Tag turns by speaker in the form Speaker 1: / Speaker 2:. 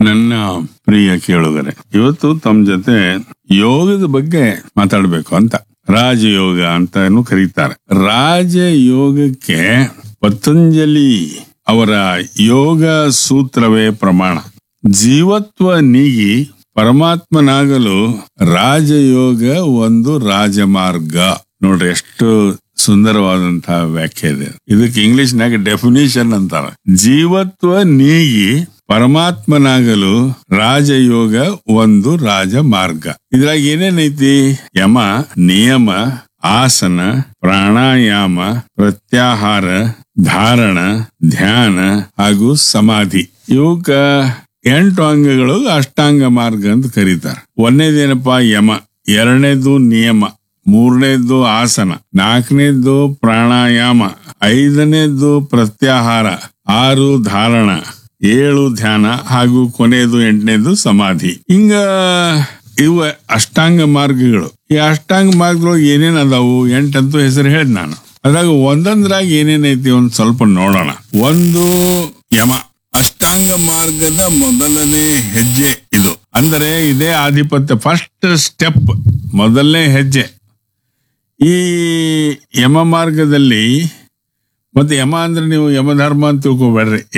Speaker 1: ನನ್ನ ಪ್ರಿಯ ಕೇಳುಗರೆ ಇವತ್ತು ತಮ್ಮ ಜೊತೆ ಯೋಗದ ಬಗ್ಗೆ ಮಾತಾಡಬೇಕು ಅಂತ ರಾಜಯೋಗ ಅಂತಾನು ಕರೀತಾರೆ ರಾಜಯೋಗಕ್ಕೆ ಪತಂಜಲಿ ಅವರ ಯೋಗ ಸೂತ್ರವೇ ಪ್ರಮಾಣ ಜೀವತ್ವ ನೀಗಿ ಪರಮಾತ್ಮನಾಗಲು ರಾಜಯೋಗ ಒಂದು ರಾಜಮಾರ್ಗ ನೋಡ್ರಿ ಎಷ್ಟು ಸುಂದರವಾದಂತಹ ವ್ಯಾಖ್ಯೆ ಇದೆ ಇದಕ್ಕೆ ಇಂಗ್ಲಿಷ್ನಾಗ ಡೆಫಿನಿಷನ್ ಅಂತಾರೆ ಜೀವತ್ವ ನೀಗಿ ಪರಮಾತ್ಮನಾಗಲು ರಾಜಯೋಗ ಒಂದು ರಾಜಮಾರ್ಗ ಇದ್ರಾಗ ಏನೇನೈತಿ ಯಮ ನಿಯಮ ಆಸನ ಪ್ರಾಣಾಯಾಮ ಪ್ರತ್ಯಾಹಾರ ಧಾರಣ ಧ್ಯಾನ ಹಾಗೂ ಸಮಾಧಿ ಇವಕ್ಕ ಎಂಟು ಅಂಗಗಳು ಅಷ್ಟಾಂಗ ಮಾರ್ಗ ಅಂತ ಕರೀತಾರೆ ಒಂದನೇದೇನಪ್ಪ ಯಮ ಎರಡನೇದು ನಿಯಮ ಮೂರನೇದ್ದು ಆಸನ ನಾಲ್ಕನೇದ್ದು ಪ್ರಾಣಾಯಾಮ ಐದನೇದ್ದು ಪ್ರತ್ಯಾಹಾರ ಆರು ಧಾರಣ ಏಳು ಧ್ಯಾನ ಹಾಗೂ ಕೊನೆಯದು ಎಂಟನೇದು ಸಮಾಧಿ ಹಿಂಗ ಇವು ಅಷ್ಟಾಂಗ ಮಾರ್ಗಗಳು ಈ ಅಷ್ಟಾಂಗ ಮಾರ್ಗದೊಳಗೆ ಏನೇನ್ ಅದಾವು ಎಂಟಂತೂ ಹೆಸರು ಹೇಳಿದ್ ನಾನು ಅದ್ರಾಗ ಒಂದೊಂದ್ರಾಗ ಏನೇನೈತಿ ಒಂದ್ ಸ್ವಲ್ಪ ನೋಡೋಣ ಒಂದು ಯಮ ಅಷ್ಟಾಂಗ ಮಾರ್ಗದ ಮೊದಲನೇ ಹೆಜ್ಜೆ ಇದು ಅಂದರೆ ಇದೇ ಆಧಿಪತ್ಯ ಫಸ್ಟ್ ಸ್ಟೆಪ್ ಮೊದಲನೇ ಹೆಜ್ಜೆ ಈ ಯಮ ಮಾರ್ಗದಲ್ಲಿ ಮತ್ತೆ ಯಮ ಅಂದ್ರೆ ನೀವು ಯಮಧರ್ಮ ಅಂತ ತಿಳ್ಕೊಬೇಡ್ರಿ